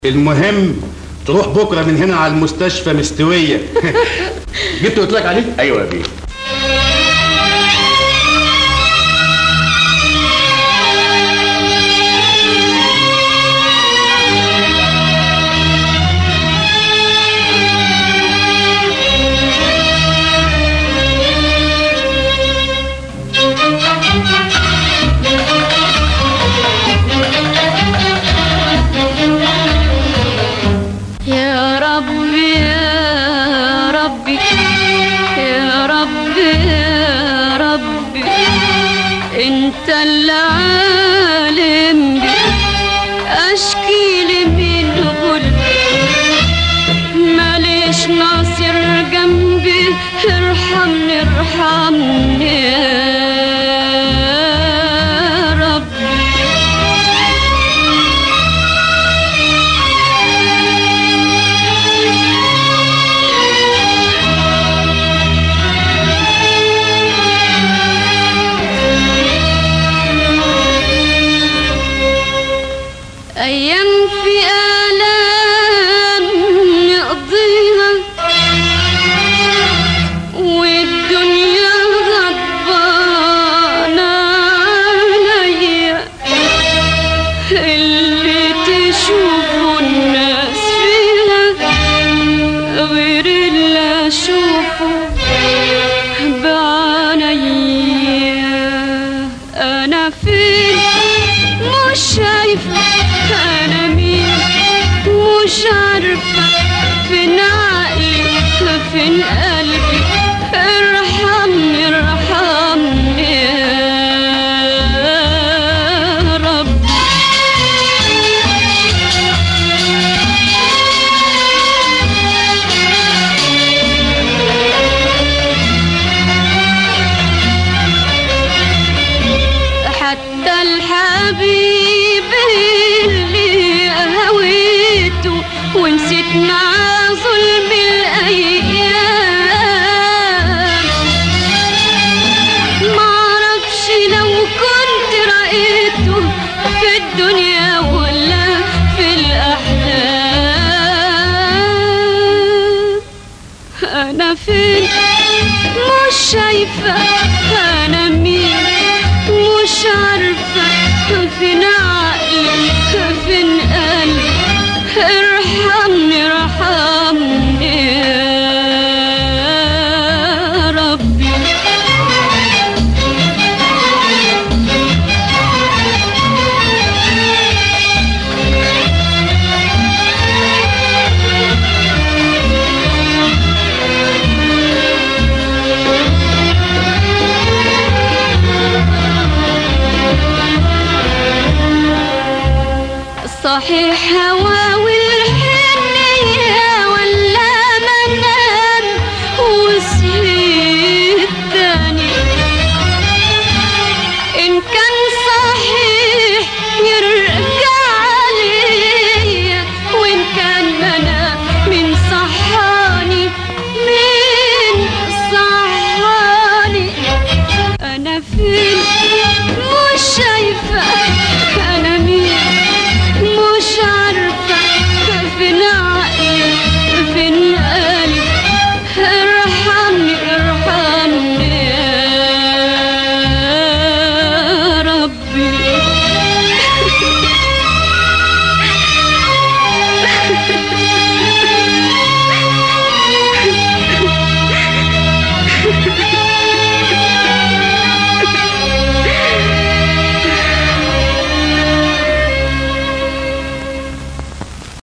المهم تروح بكره من هنا على المستشفى مستويه جبت قلت لك عليه ايوه يا بيه يا ربي يا ربي يا ربي يا ربي انت اللي عالم بي اشكي لي من غلبي ماليش ناصر جنبي ارحمني ارحمني يا ربي أيام في آلام نقضيها والدنيا غضبانة عليا اللي تشوفوا الناس فيها غير اللي أشوفه بعينيا أنا فين مش شايفة أنا مين مش عارفة فين عقلي فين قلبي ارحمني ارحمني يا رب حتى الحبيب اللي هويته ونسيت مع ظلم الأيام معرفش لو كنت رأيته في الدنيا ولا في الأحلام أنا فين مش شايفة أنا مين مش عارفة فين عقلي فين قلبي ارحمني ارحمني يا ربي صحيح هواوي